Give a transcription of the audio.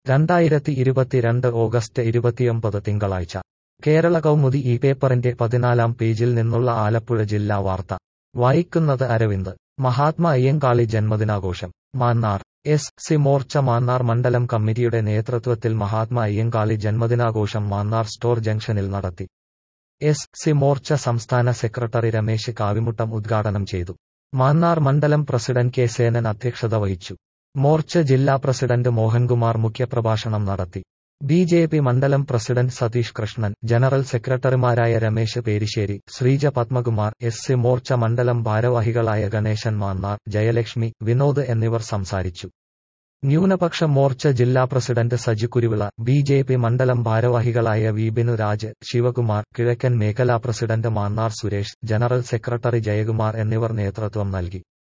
രണ്ടായിരത്തി ഇരുപത്തിരണ്ട് ഓഗസ്റ്റ് ഇരുപത്തിയൊമ്പത് തിങ്കളാഴ്ച കേരള കൗമുദി ഈ പേപ്പറിന്റെ പതിനാലാം പേജിൽ നിന്നുള്ള ആലപ്പുഴ ജില്ലാ വാർത്ത വായിക്കുന്നത് അരവിന്ദ് മഹാത്മാ അയ്യങ്കാളി ജന്മദിനാഘോഷം മാന്നാർ എസ് സി മോർച്ച മാന്നാർ മണ്ഡലം കമ്മിറ്റിയുടെ നേതൃത്വത്തിൽ മഹാത്മാ അയ്യങ്കാളി ജന്മദിനാഘോഷം മാന്നാർ സ്റ്റോർ ജംഗ്ഷനിൽ നടത്തി എസ് സി മോർച്ച സംസ്ഥാന സെക്രട്ടറി രമേശ് കാവിമുട്ടം ഉദ്ഘാടനം ചെയ്തു മാന്നാർ മണ്ഡലം പ്രസിഡന്റ് കെ സേനൻ അധ്യക്ഷത വഹിച്ചു മോർച്ച ജില്ലാ പ്രസിഡന്റ് മോഹൻകുമാർ മുഖ്യപ്രഭാഷണം നടത്തി ബി ജെ പി മണ്ഡലം പ്രസിഡന്റ് സതീഷ് കൃഷ്ണൻ ജനറൽ സെക്രട്ടറിമാരായ രമേശ് പേരിശ്ശേരി ശ്രീജ പത്മകുമാർ എസ് സി മോർച്ച മണ്ഡലം ഭാരവാഹികളായ ഗണേശൻ മാന്നാർ ജയലക്ഷ്മി വിനോദ് എന്നിവർ സംസാരിച്ചു ന്യൂനപക്ഷ മോർച്ച ജില്ലാ president Saji Kuruvila B J P മണ്ഡലം ഭാരവാഹികളായ വി ബിനുരാജ് ശിവകുമാർ കിഴക്കൻ മേഖലാ president Mannar Suresh general secretary Jayakumar എന്നിവർ നേതൃത്വം നൽകി